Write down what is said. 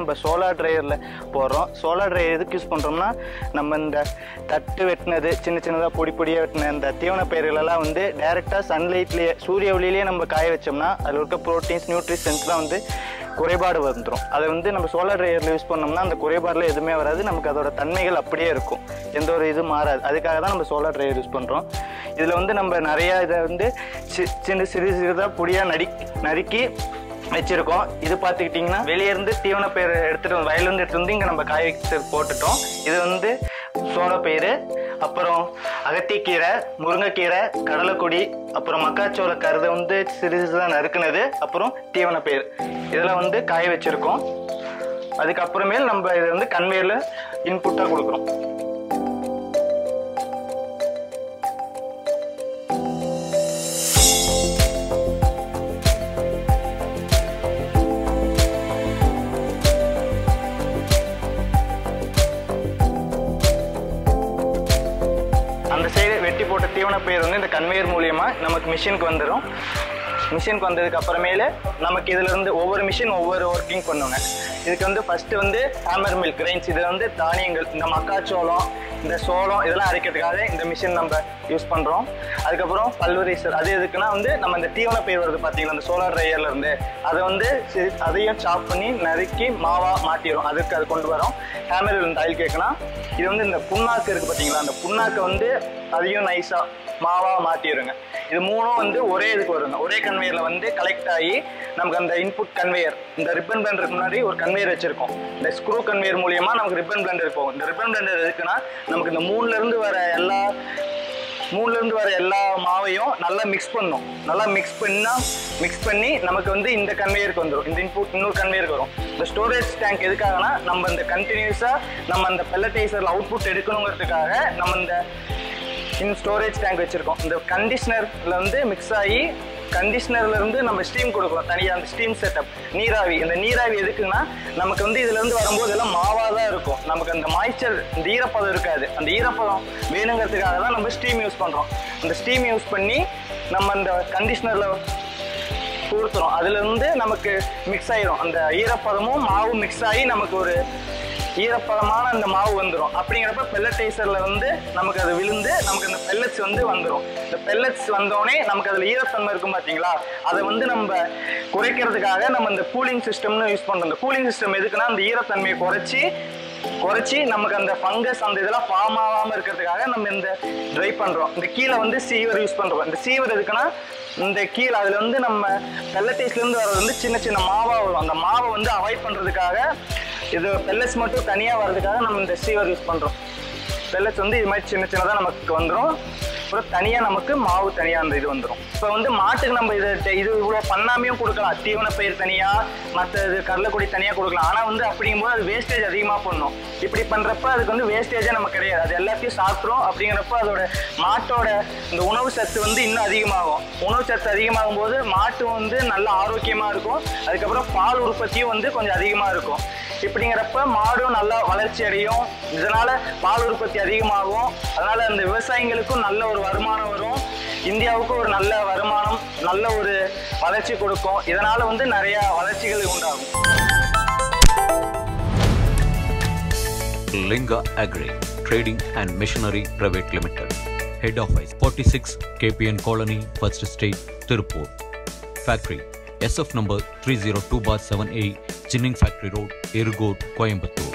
நம்ம சோலார் ட்ரையரில் போடுறோம் solar dryer எதுக்கு யூஸ் பண்ணுறோம்னா நம்ம இந்த தட்டு வெட்டினது சின்ன சின்னதாக பொடி பொடியாக வெட்டின இந்த தீவன பயிர்களெல்லாம் வந்து டைரெக்டாக சன்லைட்லேயே சூரிய ஒளியிலேயே நம்ம காய வச்சோம்னா அதில் இருக்க ப்ரோட்டீன்ஸ் நியூட்ரிஷன்ஸ்லாம் வந்து குறைபாடு வந்துடும் அதை வந்து நம்ம சோலார் ட்ரையரில் யூஸ் பண்ணோம்னா அந்த குறைபாடில் எதுவுமே வராது நமக்கு அதோட தன்மைகள் அப்படியே இருக்கும் எந்த ஒரு இது மாறாது அதுக்காக தான் நம்ம சோலார் ட்ரையர் யூஸ் பண்ணுறோம் இதில் வந்து நம்ம நிறையா இதை வந்து சி- சின்ன சிறு சிறிதாக பொடியாக நடி நறுக்கி வச்சிருக்கோம் இது பார்த்துக்கிட்டிங்கன்னா வெளியே இருந்து தீவன பயிர் எடுத்துட்டு வந்து வயல்ல இருந்து எடுத்துட்டு வந்து இங்கே நம்ம காய வச்சு போட்டுட்டோம் இது வந்து சோளப்பயிறு அப்புறம் அகத்திக்கீரை முருங்கைக்கீரை கடலைக்கொடி அப்புறம் மக்காச்சோள கருதை வந்து சிறு சிறுதாக நறுக்குனது அப்புறம் தீவன பயிர் இதெல்லாம் வந்து காய வச்சிருக்கோம் அதுக்கப்புறமேல் நம்ம இதை வந்து கன்வேயரில் இன்புட்டாக கொடுக்குறோம் அந்த சைடு வெட்டி போட்ட தீவன பயிர் வந்து இந்த கன்வேயர் மூலியமா நமக்கு மிஷினுக்கு வந்துடும் மிஷினுக்கு வந்ததுக்கு அப்புறமேலு நமக்கு இதுல இருந்து ஒவ்வொரு மிஷின் ஒவ்வொரு ஒர்க்கிங் பண்ணுங்க இதுக்கு வந்து ஃபர்ஸ்ட் வந்து ஹேமர் மில்க் கிரைன்ஸ் இது வந்து தானியங்கள் இந்த மக்காச்சோளம் இந்த சோளம் இதெல்லாம் அரைக்கிறதுக்காக இந்த மிஷின் நம்ம யூஸ் பண்றோம் அதுக்கப்புறம் பல்வரைசர் அது எதுக்குன்னா வந்து நம்ம இந்த தீவன பயிர் வருது பார்த்தீங்களா இந்த சோலார் ட்ரையர்ல இருந்து அதை வந்து சி- அதையும் சாப் பண்ணி நறுக்கி மாவா மாட்டிடும் அதுக்கு அது கொண்டு வரோம் ஹேமர் இந்த ஆயில் கேட்குனா இது வந்து இந்த புண்ணாக்கு இருக்கு பார்த்தீங்களா அந்த புண்ணாக்கை வந்து அதையும் நைஸா மாவா மாட்டிடுங்க இது மூணும் வந்து ஒரே இதுக்கு வருங்க ஒரே கன்வேயர்ல வந்து கலெக்ட் ஆகி நமக்கு அந்த இன்புட் கன்வேயர் இந்த ரிப்பன் பிளண்டருக்கு முன்னாடி ஒரு கன்வேயர் வச்சிருக்கோம் இந்த ஸ்க்ரூ கன்வேயர் மூலியமா நமக்கு ரிப்பன் பிளண்டர் போகும் இந்த ரிப்பன் பிளண்டர் எதுக்குன்னா நமக்கு இந்த மூணுல இருந்து வர எல்லா மூணுல இருந்து வர எல்லா மாவையும் நல்லா மிக்ஸ் பண்ணும் நல்லா மிக்ஸ் பண்ணா மிக்ஸ் பண்ணி நமக்கு வந்து இந்த கன்வேயருக்கு வந்துடும் இந்த இன்புட் இன்னொரு கன்வேயருக்கு வரும் இந்த ஸ்டோரேஜ் டேங்க் எதுக்காகனா நம்ம இந்த கண்டினியூஸா நம்ம அந்த பெல்லடைசர்ல அவுட்புட் எடுக்கணுங்கிறதுக்காக நம்ம இந்த இன் ஸ்டோரேஜ் டேங்க் வச்சிருக்கோம் இந்த கண்டிஷனர்ல வந்து மிக்ஸ் ஆகி கண்டிஷனர்ல இருந்து நம்ம ஸ்டீம் கொடுக்குறோம் தனியாக அந்த ஸ்டீம் செட்டப் நீராவி இந்த நீராவி எதுக்குன்னா நமக்கு வந்து இதுல இருந்து வரும்போது எல்லாம் மாவா தான் இருக்கும் நமக்கு அந்த மாய்ச்சர் இந்த ஈரப்பதம் இருக்காது அந்த ஈரப்பதம் வேணுங்கிறதுக்காக தான் நம்ம ஸ்டீம் யூஸ் பண்றோம் அந்த ஸ்டீம் யூஸ் பண்ணி நம்ம அந்த கண்டிஷனர்ல கொடுத்துரும் அதுல இருந்து நமக்கு மிக்ஸ் ஆயிரும் அந்த ஈரப்பதமும் மாவும் மிக்ஸ் ஆகி நமக்கு ஒரு ஈரப்பதமான அந்த மாவு வந்துடும் அப்படிங்கிறப்ப பெல்லடைசர்ல வந்து நமக்கு அது விழுந்து நமக்கு அந்த பெல்லட்ஸ் வந்து வந்துடும் இந்த பெல்லட்ஸ் வந்தோடனே நமக்கு அதில் ஈரத்தன்மை இருக்கும் பார்த்தீங்களா அதை வந்து நம்ம குறைக்கிறதுக்காக நம்ம இந்த கூலிங் சிஸ்டம்னு யூஸ் பண்ணுறோம் இந்த கூலிங் சிஸ்டம் எதுக்குன்னா அந்த ஈரத்தன்மையை குறைச்சி குறைச்சி நமக்கு அந்த ஃபங்கஸ் அந்த இதெல்லாம் ஃபார்ம் ஆகாமல் இருக்கிறதுக்காக நம்ம இந்த ட்ரை பண்ணுறோம் இந்த கீழே வந்து சீவர் யூஸ் பண்ணுறோம் இந்த சீவர் எதுக்குன்னா இந்த கீழே அதில் வந்து நம்ம பெல்லட்டேஸ்லேருந்து வர்றது வந்து சின்ன சின்ன மாவாக வரும் அந்த மாவை வந்து அவாய்ட் பண்ணுறதுக்காக இது பெல்லட்ஸ் மட்டும் தனியாக வர்றதுக்காக நம்ம இந்த சீவர் யூஸ் பண்ணுறோம் பெல்லட்ஸ் வந்து இது மாதிரி சின்ன சின்னதாக நமக்கு வந்துடும் அப்புறம் தனியாக நமக்கு மாவு தனியாக அந்த இது வந்துடும் இப்போ வந்து மாட்டுக்கு நம்ம இது இது இவ்வளோ பண்ணாமையும் கொடுக்கலாம் தீவன பயிர் தனியாக மற்ற இது கடலைக்கொடி தனியாக கொடுக்கலாம் ஆனால் வந்து அப்படிங்கும்போது அது வேஸ்டேஜ் அதிகமாக பண்ணும் இப்படி பண்ணுறப்ப அதுக்கு வந்து வேஸ்டேஜே நமக்கு கிடையாது அது எல்லாத்தையும் சாப்பிட்றோம் அப்படிங்கிறப்ப அதோட மாட்டோட இந்த உணவு சத்து வந்து இன்னும் அதிகமாகும் உணவு சத்து அதிகமாகும் போது மாட்டு வந்து நல்ல ஆரோக்கியமாக இருக்கும் அதுக்கப்புறம் பால் உற்பத்தியும் வந்து கொஞ்சம் அதிகமாக இருக்கும் இப்படிங்கிறப்ப மாடும் நல்லா வளர்ச்சி அடையும் இதனால பால் உற்பத்தி அதிகமாகும் அதனால அந்த விவசாயிகளுக்கும் நல்ல ஒரு வருமானம் வரும் இந்தியாவுக்கும் ஒரு நல்ல வருமானம் நல்ல ஒரு வளர்ச்சி கொடுக்கும் இதனால வந்து நிறைய வளர்ச்சிகள் உண்டாகும் Linga Agri Trading and Machinery Private Limited. Head Office 46 KPN Colony, First State, Tirupur. Factory SF number 302 bar 7A, Chinning Factory Road, Erugod, Coimbatore.